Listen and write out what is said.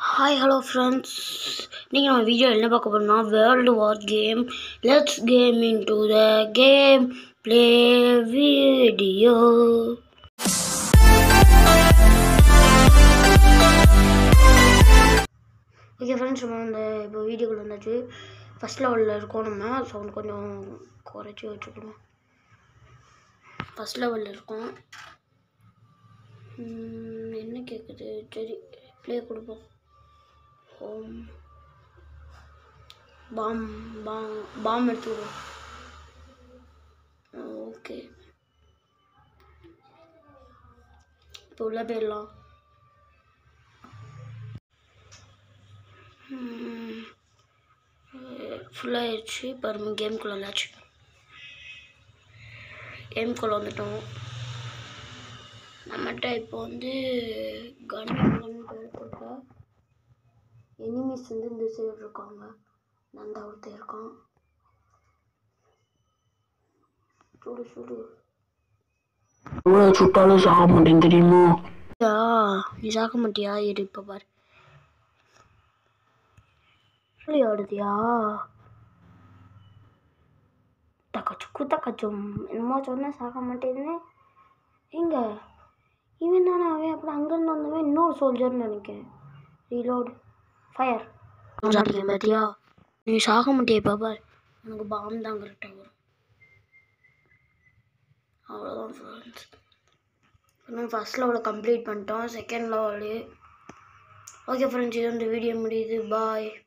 hi hello friends நீங்கள் நம்ம video என்ன பார்க்க போகிறோம்னா world war game let's game into the game play video okay friends நம்ம இந்த இப்போ வீடியோக்குள்ள வந்தாச்சு ஃபஸ்ட் லெவலில் இருக்கோம் நம்ம சவுண்ட் கொஞ்சம் குறைச்சி வச்சுக்கணும் ஃபஸ்ட் லெவலில் இருக்கோம் ம், என்ன கேட்குது சரி ப்ளே கொடுப்போம் ஹோம் பாம் பாம் பாம் எடுத்துக்கிடுவோம் ஓகே இப்போ உள்ள போயிடலாம் ஃபுல்லாகிடுச்சு இப்போ நம்ம கேம்குள்ளே வந்தாச்சு கேம்குள்ளே வந்துட்டோம் நம்மகிட்ட இப்போ வந்து கன் கன் கொடுக்க எனிமீஸ் வந்து இந்த சைடு இருக்காங்க நந்தா ஒருத்தன் இருக்கான் சுடு சுடு எவ்வளோ சுட்டாலும் சாக மாட்டேன் தெரியுமா யா நீ சாக்க மாட்டியா இரு இப்போ பாரு சொல்லி ஆடுதியா தக்கச்சுக்கு தக்கச்சும் என்னமோ சொன்ன சாக்க மாட்டேன்னு எங்க இவன் தானே அவன் அப்புறம் அங்கேருந்து வந்தவன் இன்னொரு சோல்ஜர்னு நினைக்கிறேன் ரீலோடு ஃபயர் பார்த்தியா நீ சாக மாட்டியா இப்போ பாரு உனக்கு பாம் தான் கரெக்டாக வரும் அவ்வளோதான் ஃப்ரெண்ட்ஸ் இன்னும் ஃபஸ்ட் லெவலில் கம்ப்ளீட் பண்ணிட்டோம் செகண்ட் லெவலு ஓகே ஃப்ரெண்ட்ஸ் இது வந்து வீடியோ முடியுது பாய்